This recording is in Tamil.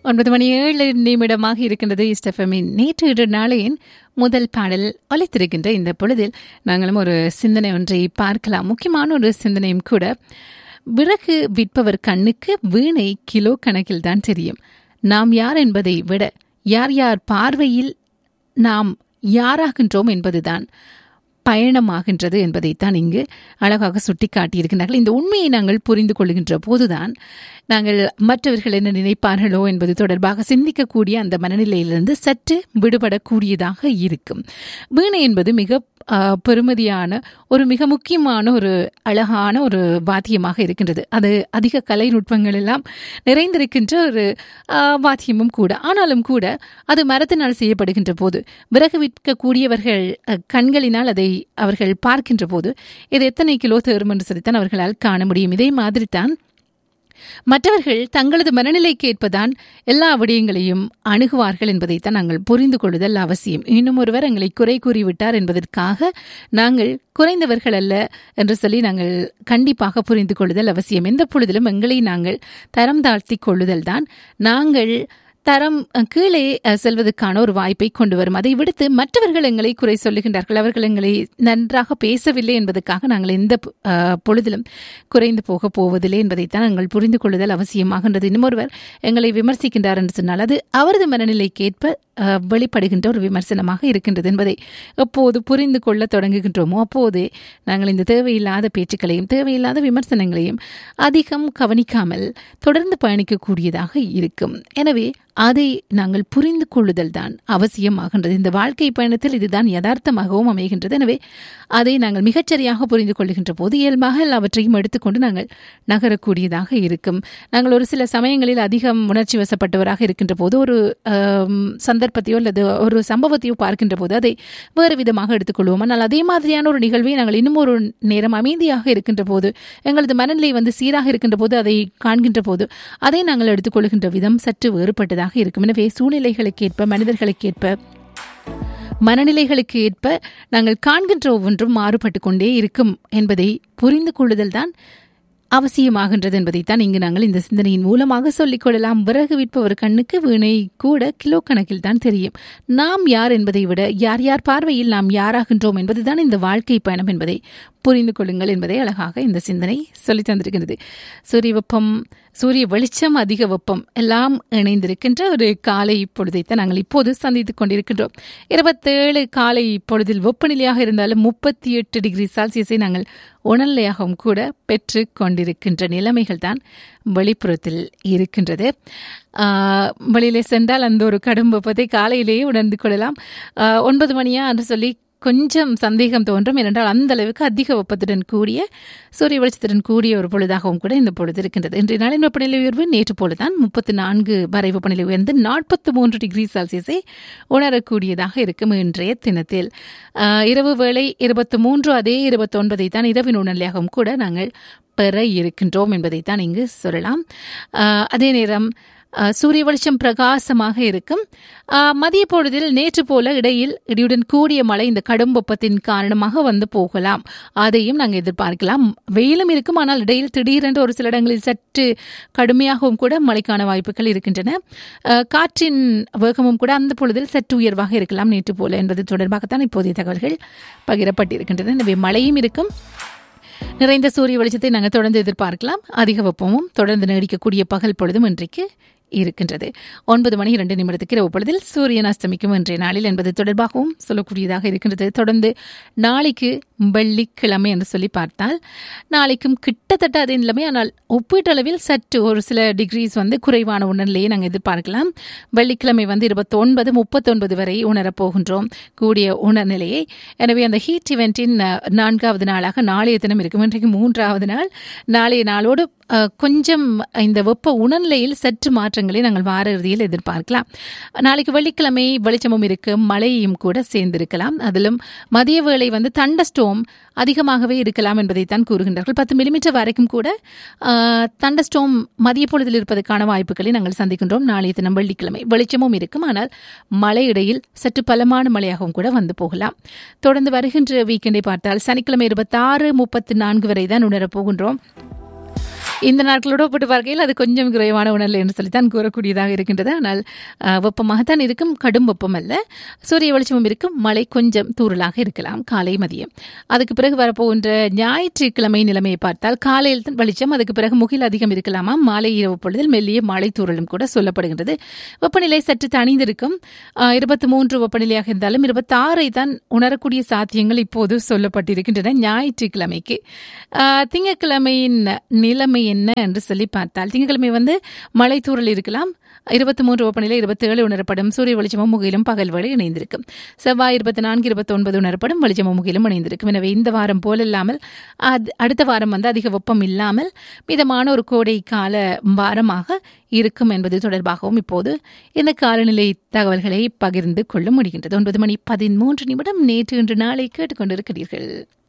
ஒன்பது மணி ஏழு நிமிடமாக இருக்கின்றது இஸ்டஃபமின் நேற்று இரு நாளையின் முதல் பாடல் ஒலித்திருக்கின்ற இந்த பொழுதில் நாங்களும் ஒரு சிந்தனை ஒன்றை பார்க்கலாம் முக்கியமான ஒரு சிந்தனையும் கூட விறகு விற்பவர் கண்ணுக்கு வீணை கிலோ கணக்கில் தான் தெரியும் நாம் யார் என்பதை விட யார் யார் பார்வையில் நாம் யாராகின்றோம் என்பதுதான் பயணமாகின்றது என்பதைத்தான் இங்கு அழகாக சுட்டி காட்டியிருக்கிறார்கள் இந்த உண்மையை நாங்கள் புரிந்து கொள்கின்ற போதுதான் நாங்கள் மற்றவர்கள் என்ன நினைப்பார்களோ என்பது தொடர்பாக சிந்திக்கக்கூடிய அந்த மனநிலையிலிருந்து சற்று விடுபடக்கூடியதாக இருக்கும் வீணை என்பது மிக பெருமதியான ஒரு மிக முக்கியமான ஒரு அழகான ஒரு வாத்தியமாக இருக்கின்றது அது அதிக கலை நுட்பங்கள் எல்லாம் நிறைந்திருக்கின்ற ஒரு வாத்தியமும் கூட ஆனாலும் கூட அது மரத்தினால் செய்யப்படுகின்ற போது விறகு விற்கக்கூடியவர்கள் கண்களினால் அதை அவர்கள் பார்க்கின்ற போது இது எத்தனை கிலோ தேரும் என்று சொல்லித்தான் அவர்களால் காண முடியும் இதே மாதிரி தான் மற்றவர்கள் தங்களது மனநிலைக்கு ஏற்பதான் எல்லா விடயங்களையும் அணுகுவார்கள் என்பதைத்தான் நாங்கள் புரிந்து கொள்ளுதல் அவசியம் இன்னும் ஒருவர் எங்களை குறை கூறிவிட்டார் என்பதற்காக நாங்கள் குறைந்தவர்கள் அல்ல என்று சொல்லி நாங்கள் கண்டிப்பாக புரிந்து கொள்ளுதல் அவசியம் எந்த பொழுதிலும் எங்களை நாங்கள் தரம் தாழ்த்தி கொள்ளுதல் தான் நாங்கள் தரம் கீழே செல்வதற்கான ஒரு வாய்ப்பை கொண்டு வரும் அதை விடுத்து மற்றவர்கள் எங்களை குறை சொல்லுகின்றார்கள் அவர்கள் எங்களை நன்றாக பேசவில்லை என்பதற்காக நாங்கள் எந்த பொழுதிலும் குறைந்து போக போவதில்லை என்பதைத்தான் நாங்கள் புரிந்து கொள்ளுதல் அவசியமாகின்றது இன்னொருவர் எங்களை விமர்சிக்கின்றார் என்று சொன்னால் அது அவரது மனநிலைக்கேற்ப வெளிப்படுகின்ற ஒரு விமர்சனமாக இருக்கின்றது என்பதை எப்போது புரிந்து கொள்ள தொடங்குகின்றோமோ அப்போது நாங்கள் இந்த தேவையில்லாத பேச்சுக்களையும் தேவையில்லாத விமர்சனங்களையும் அதிகம் கவனிக்காமல் தொடர்ந்து பயணிக்கக்கூடியதாக இருக்கும் எனவே அதை நாங்கள் புரிந்து கொள்ளுதல் தான் அவசியமாகின்றது இந்த வாழ்க்கை பயணத்தில் இதுதான் யதார்த்தமாகவும் அமைகின்றது எனவே அதை நாங்கள் மிகச்சரியாக புரிந்து கொள்ளுகின்ற போது இயல்பாக எல்லாவற்றையும் எடுத்துக்கொண்டு நாங்கள் நகரக்கூடியதாக இருக்கும் நாங்கள் ஒரு சில சமயங்களில் அதிகம் உணர்ச்சி வசப்பட்டவராக இருக்கின்ற போது ஒரு சந்தர்ப்பத்தையோ அல்லது ஒரு சம்பவத்தையோ பார்க்கின்ற போது அதை வேறு விதமாக எடுத்துக்கொள்வோம் ஆனால் அதே மாதிரியான ஒரு நிகழ்வை நாங்கள் இன்னும் ஒரு நேரம் அமைதியாக இருக்கின்ற போது எங்களது மனநிலை வந்து சீராக இருக்கின்ற போது அதை காண்கின்ற போது அதை நாங்கள் எடுத்துக்கொள்கின்ற விதம் சற்று வேறுபட்டதாக உள்ளதாக இருக்கும் எனவே சூழ்நிலைகளுக்கு ஏற்ப மனிதர்களுக்கு ஏற்ப மனநிலைகளுக்கு ஏற்ப நாங்கள் காண்கின்ற ஒவ்வொன்றும் மாறுபட்டு கொண்டே இருக்கும் என்பதை புரிந்து கொள்ளுதல் தான் அவசியமாகின்றது என்பதைத்தான் இங்கு நாங்கள் இந்த சிந்தனையின் மூலமாக சொல்லிக் கொள்ளலாம் விறகு விற்பவர் கண்ணுக்கு வீணை கூட கிலோ கணக்கில் தான் தெரியும் நாம் யார் என்பதை விட யார் யார் பார்வையில் நாம் யாராகின்றோம் என்பதுதான் இந்த வாழ்க்கை பயணம் என்பதை புரிந்து கொள்ளுங்கள் என்பதை அழகாக இந்த சிந்தனை சொல்லி தந்திருக்கின்றது சூரிய வெப்பம் சூரிய வெளிச்சம் அதிக வெப்பம் எல்லாம் இணைந்திருக்கின்ற ஒரு காலை பொழுதைத்தான் நாங்கள் இப்போது சந்தித்துக் கொண்டிருக்கின்றோம் இருபத்தேழு காலை பொழுதில் வெப்பநிலையாக இருந்தாலும் முப்பத்தி எட்டு டிகிரி செல்சியஸை நாங்கள் உணர்நிலையாகவும் கூட பெற்று கொண்டிருக்கின்ற நிலைமைகள் தான் வெளிப்புறத்தில் இருக்கின்றது வெளியிலே சென்றால் அந்த ஒரு கடும் வெப்பத்தை காலையிலேயே உணர்ந்து கொள்ளலாம் ஒன்பது மணியா என்று சொல்லி கொஞ்சம் சந்தேகம் தோன்றும் ஏனென்றால் அந்த அளவுக்கு அதிக வெப்பத்துடன் கூடிய சூரிய வெளிச்சத்துடன் கூடிய ஒரு பொழுதாகவும் கூட இந்த பொழுது இருக்கின்றது இன்றைய நாளின் வெப்பநிலை உயர்வு நேற்று போலதான் முப்பத்தி நான்கு வரை வெப்பநிலை உயர்ந்து நாற்பத்தி மூன்று டிகிரி செல்சியஸை உணரக்கூடியதாக இருக்கும் இன்றைய தினத்தில் இரவு வேளை இருபத்தி மூன்று அதே இருபத்தி ஒன்பதை தான் இரவின் உணர்நிலையாகவும் கூட நாங்கள் பெற இருக்கின்றோம் என்பதைத்தான் இங்கு சொல்லலாம் அதே நேரம் சூரிய வெளிச்சம் பிரகாசமாக இருக்கும் மதிய பொழுதில் நேற்று போல இடையில் இடியுடன் கூடிய மழை இந்த கடும் வெப்பத்தின் காரணமாக வந்து போகலாம் அதையும் நாங்கள் எதிர்பார்க்கலாம் வெயிலும் இருக்கும் ஆனால் இடையில் திடீரென்று ஒரு சில இடங்களில் சற்று கடுமையாகவும் கூட மழைக்கான வாய்ப்புகள் இருக்கின்றன காற்றின் வேகமும் கூட அந்த பொழுதில் சற்று உயர்வாக இருக்கலாம் நேற்று போல என்பது தொடர்பாகத்தான் இப்போதைய தகவல்கள் பகிரப்பட்டிருக்கின்றன எனவே மழையும் இருக்கும் நிறைந்த சூரிய வெளிச்சத்தை நாங்கள் தொடர்ந்து எதிர்பார்க்கலாம் அதிக வெப்பமும் தொடர்ந்து நீடிக்கக்கூடிய பகல் பொழுதும் இன்றைக்கு இருக்கின்றது ஒன்பது மணி இரண்டு நிமிடத்துக்கு இரவு பொழுதில் சூரியன் அஸ்தமிக்கும் இன்றைய நாளில் என்பது தொடர்பாகவும் சொல்லக்கூடியதாக இருக்கின்றது தொடர்ந்து நாளைக்கு வெள்ளிக்கிழமை என்று சொல்லி பார்த்தால் நாளைக்கும் கிட்டத்தட்ட அதே நிலைமை ஆனால் ஒப்பீட்டளவில் சற்று ஒரு சில டிகிரிஸ் வந்து குறைவான உணர்நிலையை நாங்கள் எதிர்பார்க்கலாம் வெள்ளிக்கிழமை வந்து இருபத்தொன்பது முப்பத்தொன்பது வரை உணரப்போகின்றோம் கூடிய உணர்நிலையை எனவே அந்த ஹீட் இவெண்ட்டின் நான்காவது நாளாக நாளைய தினம் இருக்கும் இன்றைக்கு மூன்றாவது நாள் நாளைய நாளோடு கொஞ்சம் இந்த வெப்ப உணர்நிலையில் சற்று மாற்றங்களை நாங்கள் வார இறுதியில் எதிர்பார்க்கலாம் நாளைக்கு வெள்ளிக்கிழமை வெளிச்சமும் இருக்கு மழையும் கூட சேர்ந்திருக்கலாம் அதிலும் மதிய வேளை வந்து தண்டஸ்டோம் அதிகமாகவே இருக்கலாம் என்பதைத்தான் கூறுகின்றார்கள் பத்து மில்லிமீட்டர் வரைக்கும் கூட தண்டஸ்டோம் மதிய பொழுதில் இருப்பதற்கான வாய்ப்புகளை நாங்கள் சந்திக்கின்றோம் நாளைய தினம் வெள்ளிக்கிழமை வெளிச்சமும் இருக்கும் ஆனால் மழை இடையில் சற்று பலமான மழையாகவும் கூட வந்து போகலாம் தொடர்ந்து வருகின்ற வீக்கெண்டை பார்த்தால் சனிக்கிழமை இருபத்தாறு முப்பத்தி நான்கு வரை தான் உணரப் போகின்றோம் இந்த நாட்களோடு ஒப்பிட்டு பார்க்கையில் அது கொஞ்சம் குறைவான உணர்வு என்று சொல்லித்தான் கூறக்கூடியதாக இருக்கின்றது ஆனால் அஹ், வெப்பமாகத்தான் இருக்கும் கடும் வெப்பம் அல்ல சூரிய வெளிச்சமும் இருக்கும் மழை கொஞ்சம் தூறலாக இருக்கலாம் காலை மதியம் அதுக்கு பிறகு வரப்போகின்ற ஞாயிற்றுக்கிழமை நிலைமையை பார்த்தால் காலையில் தான் வெளிச்சம் அதுக்கு பிறகு முகில் அதிகம் இருக்கலாமா மாலை இரவு பொழுதில் மெல்லிய மழை தூறலும் கூட சொல்லப்படுகின்றது வெப்பநிலை சற்று தணிந்திருக்கும் இருபத்தி மூன்று வெப்பநிலையாக இருந்தாலும் இருபத்தாறை தான் உணரக்கூடிய சாத்தியங்கள் இப்போது சொல்லப்பட்டிருக்கின்றன ஞாயிற்றுக்கிழமைக்கு ஆஹ், திங்கட்கிழமையின் நிலைமை என்ன என்று சொல்லி பார்த்தால் திங்கட்கிழமை வந்து மழை தூறல் இருக்கலாம் இருபத்தி மூன்று வெப்பநிலை இருபத்தி ஏழு உணரப்படும் சூரிய வெளிச்சமும் முகிலும் பகல் வேளை இணைந்திருக்கும் செவ்வாய் இருபத்தி நான்கு இருபத்தி ஒன்பது உணரப்படும் வெளிச்சமும் முகிலும் இணைந்திருக்கும் எனவே இந்த வாரம் போலல்லாமல் அது- அடுத்த வாரம் வந்து அதிக வெப்பம் இல்லாமல் மிதமான ஒரு கோடை கால வாரமாக இருக்கும் என்பது தொடர்பாகவும் இப்போது இந்த காலநிலை தகவல்களை பகிர்ந்து கொள்ள முடிகின்றது ஒன்பது மணி பதிமூன்று நிமிடம் நேற்று இன்று நாளை கேட்டுக்கொண்டிருக்கிறீர்கள்